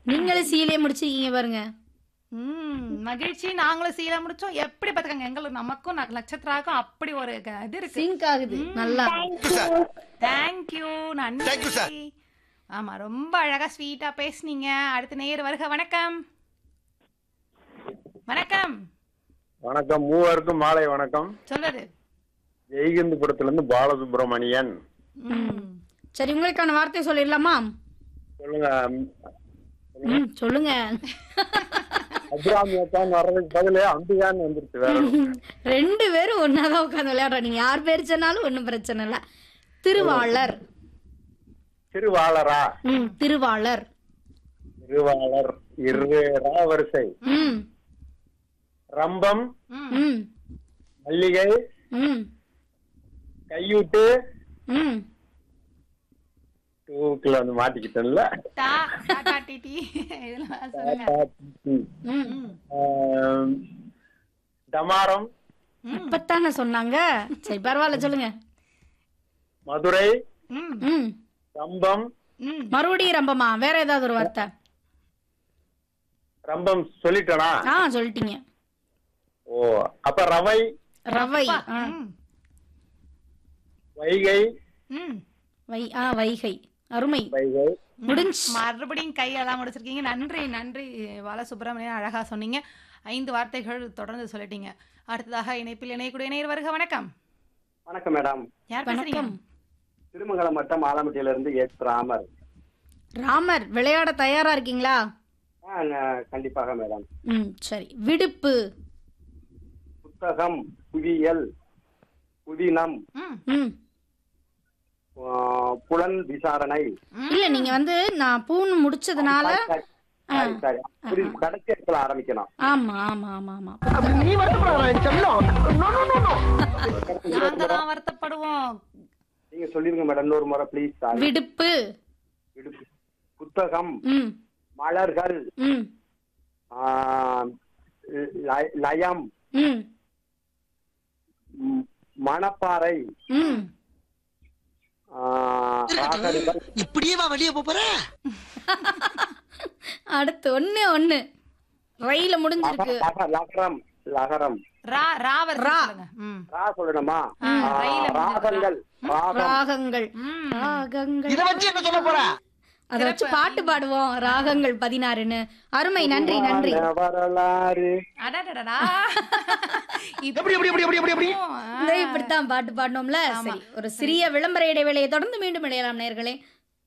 நீங்களும் சீலே முடிச்சிருக்கீங்க பாருங்க ம் மகிழ்ச்சி நாங்களும் சீல முடிச்சோம் எப்படி பாத்துக்கங்க எங்களுக்கு நமக்கும் ந- நட்சத்திராக்கும் அப்படி ஒரு க- இது இருக்கு சிங்க் ஆகுது நல்லா தேங்க்யூ நன்றி Thank you, sir. ஆமா ரொம்ப அழகா ஸ்வீட்டா பேசுனீங்க அடுத்த நேர் வருக வணக்கம் வணக்கம் வணக்கம் மூவருக்கும் மாலை வணக்கம் சொல்லுது ஜெய்கந்துபுரத்துல இருந்து பாலசுப்ரமணியன் ம். சரி உங்களுக்கான வார்த்தை சொல்லிடலாமா சொல்லுங்க ம் சொல்லுங்க அப்ராம் ஏக்கான்னு வர்றதுக்கு பதிலு அம்பிகான்னு வந்துருச்சு வேற ஒண்ணும். ரெண்டு பேரும் ஒன்னாதான் உட்காந்து விளையாடுறோம் நீங்க யார் பேர் சொன்னாலும் ஒன்றும் பிரச்சனை இல்லை திருவாளர் திருவாளரா ம் திருவாளர் திருவாளர் இரு ரா வரிசை ம் ரம்பம் ம் மல்லிகை ம் கையூட்டு ம் டூக்குள்ள வந்து மாட்டிக்கிட்டேன்ல டா டாடா டிடி இதெல்லாம் சொல்லுங்க ம் ஆம், டமாரம் இப்பத்தானே சொன்னாங்க சரி பரவாயில்ல சொல்லுங்க மதுரை ம் ம் ரம்பம் ம் மறுபடியும் ரம்பமா வேற ஏதாவது ஒரு வார்த்தை ரம்பம் சொல்லிட்டேனா ஆ சொல்லிட்டீங்க ஓ அப்ப ரவை ரவை ஆ, ம் வைகை ம் வை ஆ வைகை அருமை வைகை முடிஞ்சு மறுபடியும் கையெல்லாம் முடிச்சிருக்கீங்க நன்றி நன்றி பாலசுப்ரமணியன் அழகா சொன்னீங்க ஐந்து வார்த்தைகள் தொடர்ந்து சொல்லிட்டீங்க அடுத்ததாக இணைப்பில் இணையக்கூடிய இணையர் வருக வணக்கம் வணக்கம் மேடம் யார் பேசுறீங்க வணக்கம் திருமங்கலம் வட்டம் ஆலம்பட்டியில இருந்து எஸ் ராமர் ராமர் விளையாட தயாரா இருக்கீங்களா ஆ, ந- கண்டிப்பாக மேடம் ம் சரி விடுப்பு புத்தகம் புவியியல் புதினம் ம் ம் ஆ, புலன் விசாரணை இல்ல நீங்க வந்து நான் பூன்னு முடிச்சதுனால சரி, சரி, சரி. புரியுது. கடைசி இடத்துல ஆரம்பிக்கணும் ஆமா ஆமா ஆமா ஆமா நாங்க தான் வருத்தப்படுவோம் நீங்க சொல்லிருங்க மேடம் இன்னொரு முறை ப்ளீஸ் விடுப்பு புத்தகம் ம் மலர்கள் ம் ஆ, ல- லயம் ம் ம், மணப்பாறை ம் ஆ, ராகங்கள், இப்படியே வெளியே போற அடுத்து ஒண்ணு ஒண்ணு ரயில முடிஞ்சிருக்கு லக- லகரம் லகரம் ரா ராவர் ரா. சொல்லுங்க ம் ரா சொல்லணுமா ஆ, ஆ, ரயில்ல ராகங்கள் ராகம் ராகங்கள் ம் ராகங்கள் இத வச்சு என்ன சொல்ல போற அத வச்சு பாட்டு பாடுவோம் ராகங்கள் பதினாறுன்னு அருமை நன்றி நன்றி வரலாறு அடடடடா எப்படி எப்படி எப்படி எப்படி எப்படி எப்படி இந்த இப்படித்தான் பாட்டு பாடணும்ல சரி ஒரு சிறிய விளம்பர இடைவேளையை தொடர்ந்து மீண்டும் இணையலாம் நேர்களே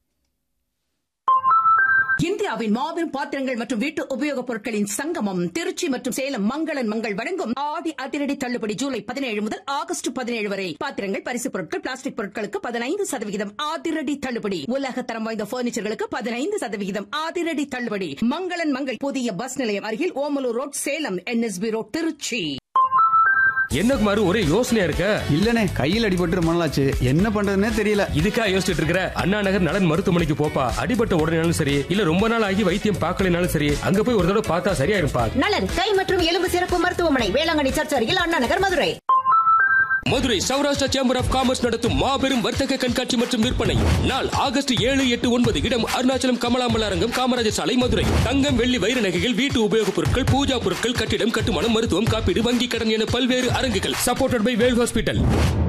இந்தியாவின் மாபெரும் பாத்திரங்கள் மற்றும் வீட்டு உபயோகப் பொருட்களின் சங்கமம் திருச்சி மற்றும் சேலம் மங்களன் மங்கள் வழங்கும் ஆடி அதிரடி தள்ளுபடி ஜூலை பதினேழு முதல் ஆகஸ்ட் பதினேழு வரை பாத்திரங்கள் பரிசு பொருட்கள் பிளாஸ்டிக் பொருட்களுக்கு பதினைந்து சதவிகிதம் அதிரடி தள்ளுபடி உலக தரம் வாய்ந்த பர்னிச்சர்களுக்கு பதினைந்து சதவிகிதம் அதிரடி தள்ளுபடி மங்களன் மங்கள் புதிய பஸ் நிலையம் அருகில் Omalur road Salem N S B road Tiruchi என்ன குமாரு ஒரே யோசனையா இருக்க இல்லனே கையில் அடிபட்டு ரொம்ப நாளாச்சு என்ன பண்றதுன்னே தெரியல இதுக்கா யோசிச்சுட்டு இருக்கிற அண்ணா நகர் நலன் மருத்துவமனைக்கு போப்பா அடிபட்ட உடனேனாலும் சரி இல்ல ரொம்ப நாள் ஆகி வைத்தியம் பார்க்கலனாலும் சரி அங்க போய் ஒரு தடவை பார்த்தா சரியாயிருப்பா நலன் கை மற்றும் எலும்பு சிறப்பு மருத்துவமனை வேளாங்கண்ணி சர்ச் அருகில் Anna Nagar Madurai Madurai Saurashtra chamber of commerce நடத்தும் மாபெரும் வர்த்தக கண்காட்சி மற்றும் விற்பனை நாள் ஆகஸ்ட் ஏழு எட்டு ஒன்பது இடம் அருணாச்சலம் கமலாம்பல் அரங்கம் காமராஜர் சாலை மதுரை தங்கம் வெள்ளி வைர நகைகள் வீட்டு உபயோகப் பொருட்கள் பூஜா பொருட்கள் கட்டிடம் கட்டுமானம் மருத்துவம் காப்பீடு வங்கி கடன் என பல்வேறு அரங்குகள் சப்போர்ட்டட் பை வேல் ஹாஸ்பிட்டல்